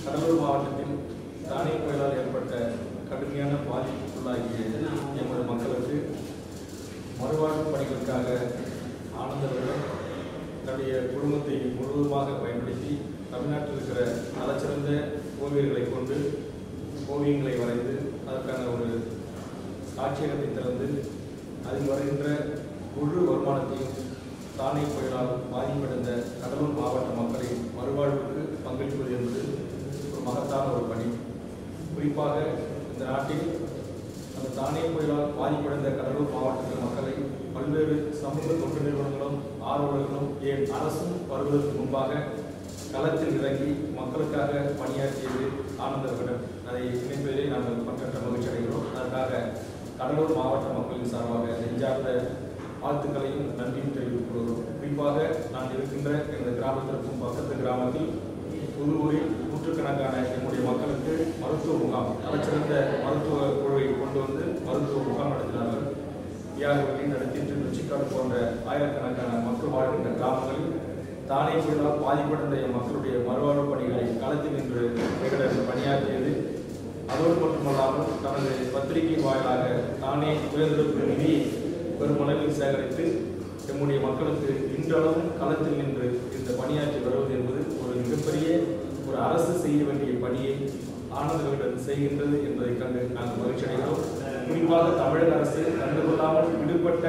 கடலூர் மாவட்டத்தில் தானே புயலால் ஏற்பட்ட கடுமையான பாதிப்புக்குள்ளாகிய எமது மக்களுக்கு மறுவாழ்வு பணிகளுக்காக ஆனந்தவர்கள் தன்னுடைய குடும்பத்தை முழுவதுமாக பயன்படுத்தி தமிழ்நாட்டில் இருக்கிற நலச்சிறந்த ஓவியர்களை கொண்டு ஓவியங்களை வரைந்து அதற்கான ஒரு காட்சியகத்தை திறந்து அதில் வருகின்ற முழு வருமானத்தையும் தானே புயலால் பாதிப்படைந்த கடலூர் மாவட்ட மக்களின் மறுவாழ்வுக்கு பங்களிப்பது என்பது ஒரு மகத்தான ஒரு பணி குறிப்பாக இந்த நாட்டில் அந்த தானே புயலால் பாதிப்படைந்த கடலூர் மாவட்டத்து மக்களை பல்வேறு சமூக தொண்டு நிறுவனங்களும் ஆர்வலர்களும் ஏன் அரசும் வருவதற்கு முன்பாக களத்தில் இறங்கி மக்களுக்காக பணியாற்றியது ஆனந்த விகடன் அதை இணைப்பதிலே நாங்கள் பற்றற்ற மகிழ்ச்சி அடைகிறோம் அதற்காக கடலூர் மாவட்ட மக்களின் சார்பாக நெஞ்சார்ந்த வாழ்த்துக்களையும் நன்றியும் தெரிவித்துக் கொள்கிறோம் குறிப்பாக நான் இருக்கின்ற எனது கிராமத்திற்கும் பக்கத்து கிராமத்தில் புதுவூரில் நூற்றுக்கணக்கான என்னுடைய மக்களுக்கு மருத்துவ முகாம் தலைச்சிறந்த மருத்துவ குழுவை கொண்டு வந்து மருத்துவ முகாம் நடத்தினார்கள் வியாபாரி நடத்தி நொச்சிக்காடு போன்ற ஆயிரக்கணக்கான மக்கள் வாழ்கின்ற கிராமங்களில் தானே புயலால் பாதிப்படைந்த என் மக்களுடைய மறுவாழ்வு பணிகளை களத்தில் நின்று விகடன் பணியாற்றியது அதோடு மட்டுமல்லாமல் தனது பத்திரிகை வாயிலாக தானே உயர்ந்தெடுப்பு நிதியை பெருமளவில் சேகரித்து நம்முடைய மக்களுக்கு இன்றளவும் களத்தில் நின்று இந்த பணியாற்றி வருவது என்பது ஒரு மிகப்பெரிய ஒரு அரசு செய்ய வேண்டிய பணியை ஆனந்தர்களுடன் செய்கின்றது என்பதை கண்டு நாங்கள் மகிழ்ச்சி அடைகிறோம் குறிப்பாக தமிழக அரசு கண்டுகொள்ளாமல் விடுபட்ட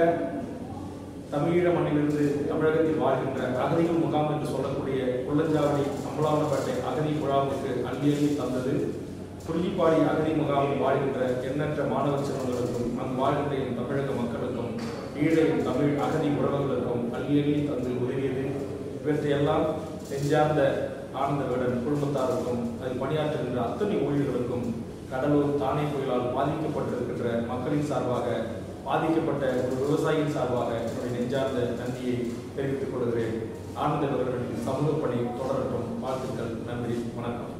தமிழீழ மண்ணிலிருந்து தமிழகத்தில் வாழ்கின்ற அகதிகள் முகாம் என்று சொல்லக்கூடிய குள்ளஞ்சாவடி அம்பலாவரப்பேட்டை அகதி முகாமுக்கு அள்ளி அள்ளி தந்தது துள்ளிப்பாடி அகதி முகாமில் வாழ்கின்ற எண்ணற்ற மாணவ செல்வங்களுக்கும் அங்கு வாழ்கின்ற என் தமிழக மக்களுக்கும் ஈழ என் தமிழ் அகதி உறவுகளுக்கும் அள்ளி அள்ளி தந்து உதவியது இவற்றையெல்லாம் நெஞ்சார்ந்த ஆனந்த விகடன் குடும்பத்தாருக்கும் அதில் பணியாற்றுகின்ற அத்தனை ஊழியர்களுக்கும் கடலூர் தானே புயலால் பாதிக்கப்பட்டிருக்கின்ற மக்களின் சார்பாக பாதிக்கப்பட்ட ஒரு விவசாயியின் சார்பாக என்னுடைய நெஞ்சார்ந்த நன்றியை தெரிவித்துக் கொள்கிறேன் ஆனந்த விகடனின் சமூக பணி தொடரட்டும் வாழ்த்துக்கள் நன்றி வணக்கம்